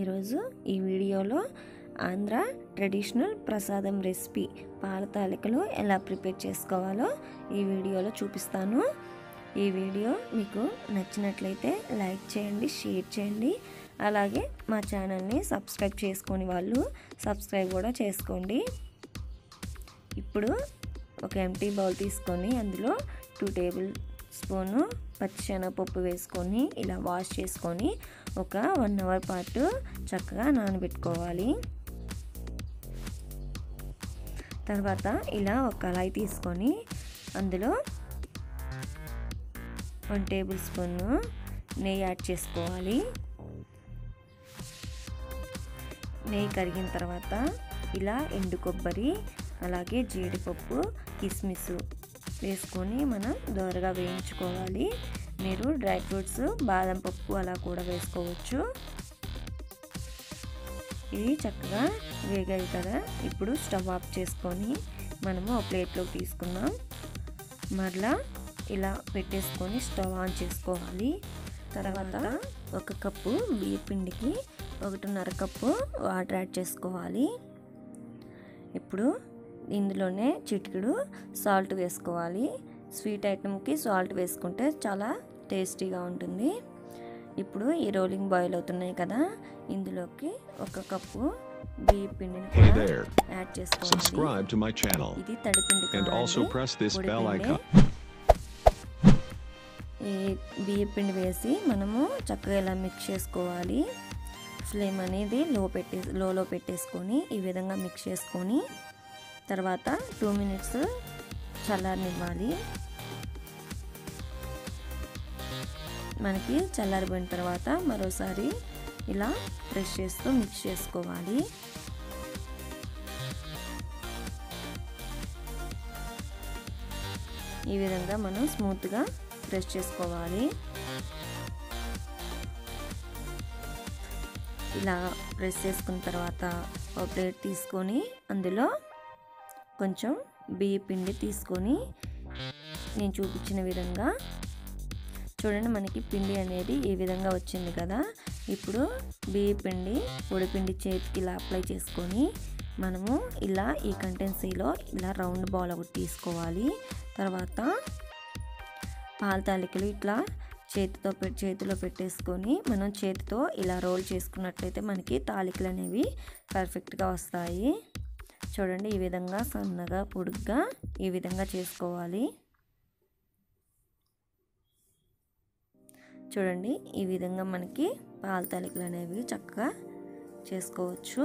ఈరోజు ఈ వీడియోలో ఆంధ్ర ట్రెడిషనల్ ప్రసాదం రెసిపీ పాల తాలికలు ఎలా ప్రిపేర్ చేసుకోవాలో ఈ వీడియోలో చూపిస్తాను ఈ వీడియో మీకు నచ్చినట్లయితే లైక్ చేయండి షేర్ చేయండి అలాగే మా ఛానల్ని సబ్స్క్రైబ్ చేసుకొని వాళ్ళు సబ్స్క్రైబ్ కూడా చేసుకోండి ఇప్పుడు ఒక ఎంటీ బౌల్ తీసుకొని అందులో టూ టేబుల్ స్పూను పచ్చిశనగపప్పు వేసుకొని ఇలా వాష్ చేసుకొని ఒక వన్ అవర్ పాటు చక్కగా నానబెట్టుకోవాలి తర్వాత ఇలా ఒక కళాయి తీసుకొని అందులో వన్ టేబుల్ స్పూన్ నెయ్యి యాడ్ చేసుకోవాలి నెయ్యి కరిగిన తర్వాత ఇలా ఎండు కొబ్బరి అలాగే జీడిపప్పు కిస్మిస్ వేసుకొని మనం దోరగా వేయించుకోవాలి మీరు డ్రై ఫ్రూట్స్ బాదం పప్పు అలా కూడా వేసుకోవచ్చు ఇవి చక్కగా వేగాయి కదా ఇప్పుడు స్టవ్ ఆఫ్ చేసుకొని మనము ఒక ప్లేట్లోకి తీసుకుందాం మరలా ఇలా పెట్టేసుకొని స్టవ్ ఆన్ చేసుకోవాలి తర్వాత ఒక కప్పు బియ్య పిండికి ఒకటిన్నర కప్పు వాటర్ యాడ్ చేసుకోవాలి ఇప్పుడు ఇందులోనే చిటికెడు సాల్ట్ వేసుకోవాలి స్వీట్ ఐటమ్కి సాల్ట్ వేసుకుంటే చాలా టేస్టీగా ఉంటుంది ఇప్పుడు ఈ రోలింగ్ బాయిల్ అవుతున్నాయి కదా ఇందులోకి ఒక కప్పు బియ్య పిండిని Hey కూడా there. యాడ్ చేసుకోవాలి Subscribe to my channel ఇది తడిపిండి and also కాదండి, press this పొడి bell పిండే. icon. ఈ బియ్య పిండి వేసి మనము చక్కగా ఇలా మిక్స్ చేసుకోవాలి ఫ్లేమ్ అనేది లో పెట్టే లోలో పెట్టేసుకొని ఈ విధంగా మిక్స్ చేసుకొని తర్వాత టూ మినిట్స్ చల్లారనివ్వాలి మనకి చల్లారిపోయిన తర్వాత మరోసారి ఇలా ప్రెస్ చేస్తూ మిక్స్ చేసుకోవాలి ఈ విధంగా మనం స్మూత్గా ప్రెస్ చేసుకోవాలి ఇలా ప్రెస్ చేసుకున్న తర్వాత ఒక ప్లేట్ తీసుకొని అందులో కొంచెం బియ్య పిండి తీసుకొని నేను చూపించిన విధంగా చూడండి మనకి పిండి అనేది ఈ విధంగా వచ్చింది కదా ఇప్పుడు బియ్య పిండి పొడి పిండి చేతికి ఇలా అప్లై చేసుకొని మనము ఇలా ఈ కంటెన్సీలో ఇలా రౌండ్ బాల్ ఒకటి తీసుకోవాలి తర్వాత పాల తాలికలు ఇట్లా చేతితో పె- చేతిలో పెట్టేసుకొని మనం చేతితో ఇలా రోల్ చేసుకున్నట్లయితే మనకి తాలికలు అనేవి పర్ఫెక్ట్గా వస్తాయి చూడండి ఈ విధంగా సన్నగా పొడుగ్గా ఈ విధంగా చేసుకోవాలి చూడండి ఈ విధంగా మనకి పాల తాలికలు అనేవి చక్కగా చేసుకోవచ్చు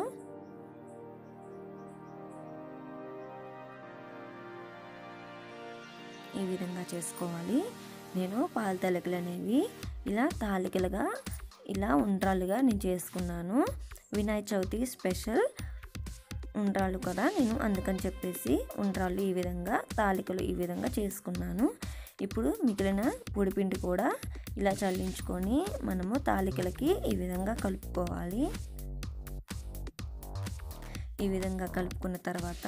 ఈ విధంగా చేసుకోవాలి నేను పాల తాలికలు అనేవి ఇలా తాలికలుగా ఇలా ఉండ్రాలుగా నేను చేసుకున్నాను వినాయక చవితి స్పెషల్ ఉండ్రాళ్ళు కదా నేను అందుకని చెప్పేసి ఉండ్రాళ్ళు ఈ విధంగా తాలికలు ఈ విధంగా చేసుకున్నాను ఇప్పుడు మిగిలిన పొడిపిండి కూడా ఇలా చల్లించుకొని మనము తాలికలకి ఈ విధంగా కలుపుకోవాలి ఈ విధంగా కలుపుకున్న తర్వాత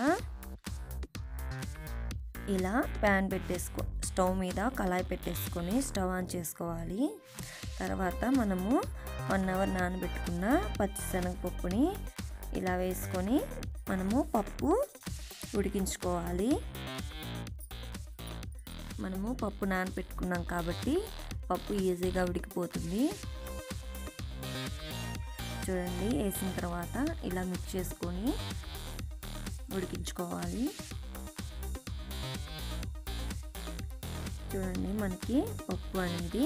ఇలా ప్యాన్ పెట్టేసుకో స్టవ్ మీద కళాయి పెట్టేసుకొని స్టవ్ ఆన్ చేసుకోవాలి తర్వాత మనము వన్ అవర్ నానబెట్టుకున్న పచ్చిశనగపప్పుని ఇలా వేసుకొని మనము పప్పు ఉడికించుకోవాలి మనము పప్పు నానబెట్టుకున్నాం కాబట్టి పప్పు ఈజీగా ఉడికిపోతుంది చూడండి వేసిన తర్వాత ఇలా మిక్స్ చేసుకొని ఉడికించుకోవాలి చూడండి మనకి పప్పు అనేది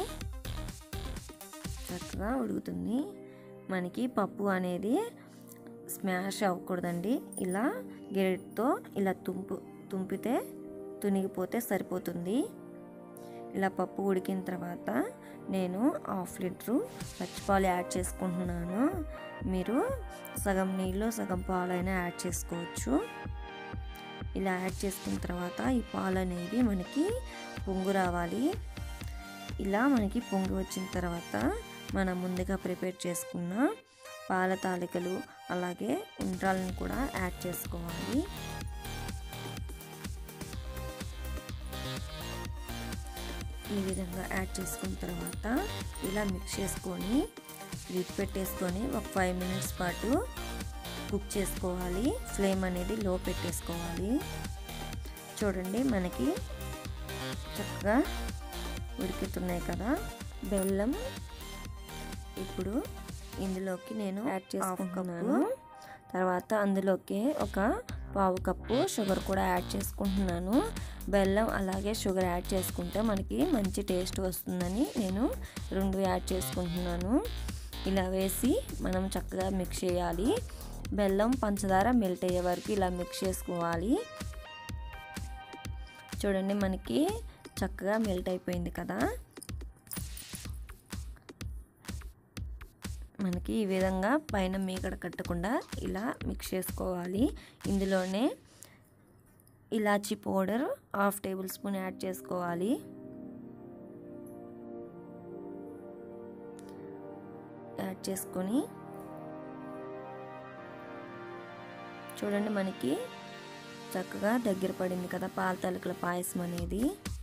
చక్కగా ఉడుకుతుంది మనకి పప్పు అనేది స్మాష్ అవ్వకూడదండి ఇలా గెరెట్తో ఇలా తుంపు తుంపితే తునిగిపోతే సరిపోతుంది ఇలా పప్పు ఉడికిన తర్వాత నేను హాఫ్ లీటరు పచ్చిపాలు యాడ్ చేసుకుంటున్నాను మీరు సగం నీళ్ళు సగం పాలైనా యాడ్ చేసుకోవచ్చు ఇలా యాడ్ చేసుకున్న తర్వాత ఈ పాలు అనేది మనకి పొంగు రావాలి ఇలా మనకి పొంగు వచ్చిన తర్వాత మనం ముందుగా ప్రిపేర్ చేసుకున్న పాల తాలికలు అలాగే ఉండ్రాలను కూడా యాడ్ చేసుకోవాలి ఈ విధంగా యాడ్ చేసుకున్న తర్వాత ఇలా మిక్స్ చేసుకొని లిడ్ పెట్టేసుకొని ఒక ఫైవ్ మినిట్స్ పాటు కుక్ చేసుకోవాలి ఫ్లేమ్ అనేది లో పెట్టేసుకోవాలి చూడండి మనకి చక్కగా ఉడుకుతున్నాయి కదా బెల్లం ఇప్పుడు ఇందులోకి నేను యాడ్ చేసుకుంటున్నాను తర్వాత అందులోకి ఒక పావు కప్పు షుగర్ కూడా యాడ్ చేసుకుంటున్నాను బెల్లం అలాగే షుగర్ యాడ్ చేసుకుంటే మనకి మంచి టేస్ట్ వస్తుందని నేను రెండు యాడ్ చేసుకుంటున్నాను ఇలా వేసి మనం చక్కగా మిక్స్ చేయాలి బెల్లం పంచదార మెల్ట్ అయ్యే వరకు ఇలా మిక్స్ చేసుకోవాలి చూడండి మనకి చక్కగా మెల్ట్ అయిపోయింది కదా మనకి ఈ విధంగా పైన మీగడ కట్టకుండా ఇలా మిక్స్ చేసుకోవాలి ఇందులోనే ఇలాచీ powder half tablespoon add చేసుకోవాలి యాడ్ చేసుకొని చూడండి మనకి చక్కగా దగ్గర పడింది కదా పాల తలుకుల పాయసం అనేది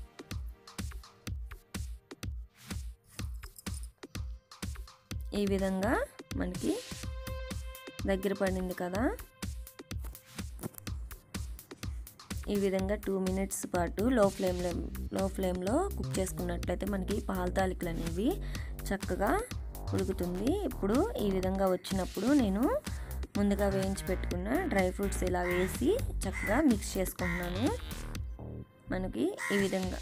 ఈ విధంగా మనకి దగ్గర పడింది కదా ఈ విధంగా టూ మినిట్స్ పాటు లో ఫ్లేమ్లో లో ఫ్లేమ్లో కుక్ చేసుకున్నట్లయితే మనకి పాల తాలికలు అనేవి చక్కగా ఉడుకుతుంది ఇప్పుడు ఈ విధంగా వచ్చినప్పుడు నేను ముందుగా వేయించి పెట్టుకున్న డ్రై ఫ్రూట్స్ ఇలా వేసి చక్కగా మిక్స్ చేసుకుంటున్నాను మనకి ఈ విధంగా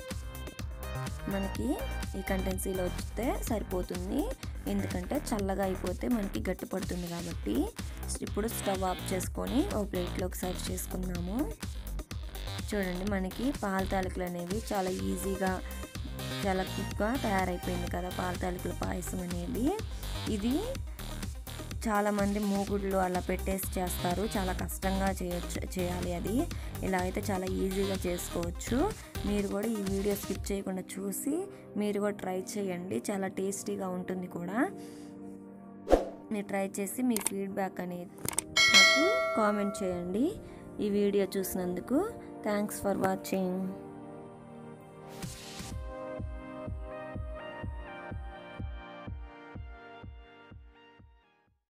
మనకి ఈ కంటెన్సీలో వస్తే సరిపోతుంది ఎందుకంటే చల్లగా అయిపోతే మనకి గట్టి పడుతుంది కాబట్టి ఇప్పుడు స్టవ్ ఆఫ్ చేసుకొని ఓ ప్లేట్లోకి సర్వ్ చేసుకుందాము చూడండి మనకి పాల తాలికలు అనేవి చాలా ఈజీగా చాలా క్విక్గా తయారైపోయింది కదా పాల తాలికల పాయసం అనేది ఇది చాలామంది మూగుళ్ళు అలా పెట్టేసి చేస్తారు చాలా కష్టంగా చేయొచ్చు చేయాలి అది ఇలా అయితే చాలా ఈజీగా చేసుకోవచ్చు మీరు కూడా ఈ వీడియో స్కిప్ చేయకుండా చూసి మీరు కూడా ట్రై చేయండి చాలా టేస్టీగా ఉంటుంది కూడా మీరు ట్రై చేసి మీ ఫీడ్బ్యాక్ అనేది నాకు కామెంట్ చేయండి ఈ వీడియో చూసినందుకు థ్యాంక్స్ ఫర్ వాచింగ్